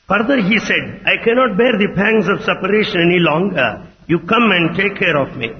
Further he said, I cannot bear the pangs of separation any longer. You come and take care of me.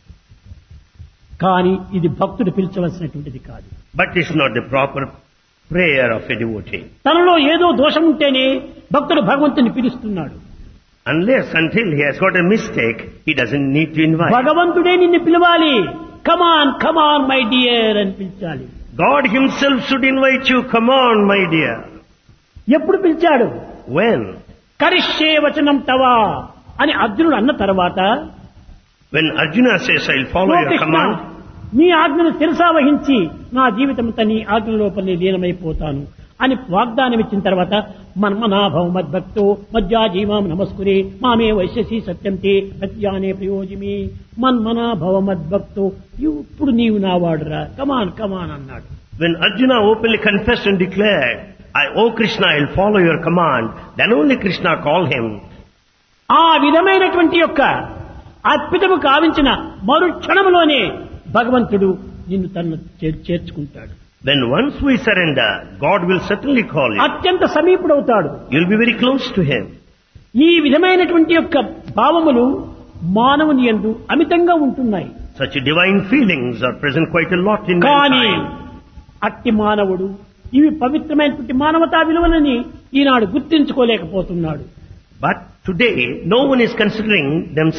కానీ ఇది భక్తుడు పిలిచవలసినటువంటిది కాదు But it's not the proper prayer of a devotee. తనలో ఏదో దోషం ఉంటేనే భక్తుడు భగవంతుని పిలుస్తున్నాడు Unless until he has got a mistake, he doesn't need to invite. భగవంతుడే నిన్ను పిలవాలి కమాన్ కమాన్ మై డియర్ అని పిలిచాలి God himself should invite you. Come on, my dear. ఎప్పుడు పిలిచాడు When? కరిష్యే వచనం తవా అని అర్జునుడు అన్న తర్వాత When Arjuna says, I'll follow "oh your Krishna, command, నీ ఆజ్ఞను శిరసా వహించి నా జీవితంతో నీ ఆజ్ఞ లోపలే లీనమైపోతాను అని వాగ్దానం ఇచ్చిన తర్వాత మన్మనాభవ మద్భక్తో మజ్జాజీమాం నమస్కురే మామే వైశ్యసి సత్యంతే ప్రత్యానే ప్రయోజమి మన్మనాభవ మద్భక్తో ఇప్పుడు నీవు నా వాడురా కమాన్ కమాన్ అన్నాడు when Arjuna openly confessed and declared, I, oh Krishna, I'll follow your command, then only Krishna called him. ఆ విధమైనటువంటి యొక్క అద్భుతము కావించిన మరు క్షణములోనే భగవంతుడు నిన్ను తను చే- చేర్చుకుంటాడు When once we surrender, God will certainly call you. అత్యంత సమీపుడవుతాడు You'll be very close to him. ఈ విధమైనటువంటి యొక్క భావములు మానవుని యందు అమితంగా ఉంటున్నాయి Such divine feelings are present quite a lot in కానీ mankind. అట్టి మానవుడు ఇవి పవిత్రమైనటువంటి మానవతా విలువలని ఈనాడు గుర్తించుకోలేకపోతున్నాడు But today, no one is considering themselves